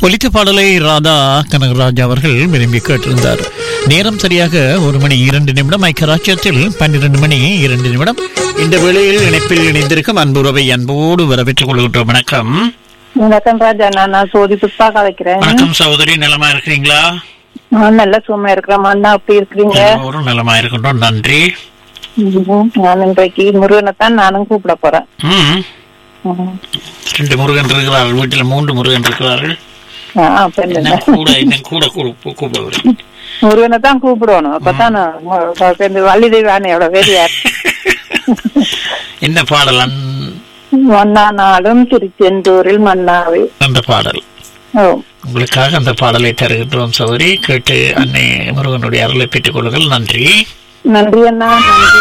ஒலித்த பாடலை ராதா கனகராஜ் அவர்கள் விரும்பி கேட்டிருந்தார் நேரம் சரியாக ஒரு மணி இரண்டு நிமிடம் ஐக்கியராட்சியத்தில் பன்னிரண்டு மணி இரண்டு நிமிடம் இந்த வேளையில் இணைப்பில் இணைந்திருக்கும் அன்புறவை அன்போடு வரவேற்றுக் கொள்கின்றோம் வணக்கம் வணக்கம் ராஜா நான் நான் சோதி புஷ்பா கலைக்கிறேன் வணக்கம் சகோதரி நலமா இருக்கிறீங்களா நான் நல்ல சும்மா இருக்கிறேன் அண்ணா அப்படி இருக்கிறீங்க எல்லோரும் நலமா இருக்கின்றோம் நன்றி ம்ஹும். நான் இன்றைக்கு முருகனை தான் நானும் கூப்பிட போறேன் ம் ம்ஹும். ரெண்டு முருகன் இருக்கிறார்கள் வீட்டில் மூன்று முருகன் இருக்கிறார்கள் ஆ, அப்ப என்ன? என்ன கூட இன்னும் கூட கூ- கூப்பிடுவேன் முருகனை தான் கூப்பிடணும் அப்பதான் நான் உ- இந்த வள்ளி தெய்வானையோட வேலையா என்ன பாடல் அன்- மன்னா நாளும் திருச்செந்தூரில் மன்னாவே அந்த பாடல் ஓ உங்களுக்காக அந்த பாடலை தருகின்றோம் சௌரி கேட்டு அன்னை முருகனுடைய அருளை பெற்றுக் கொள்ளுங்கள் நன்றி நன்றி அண்ணா நன்றி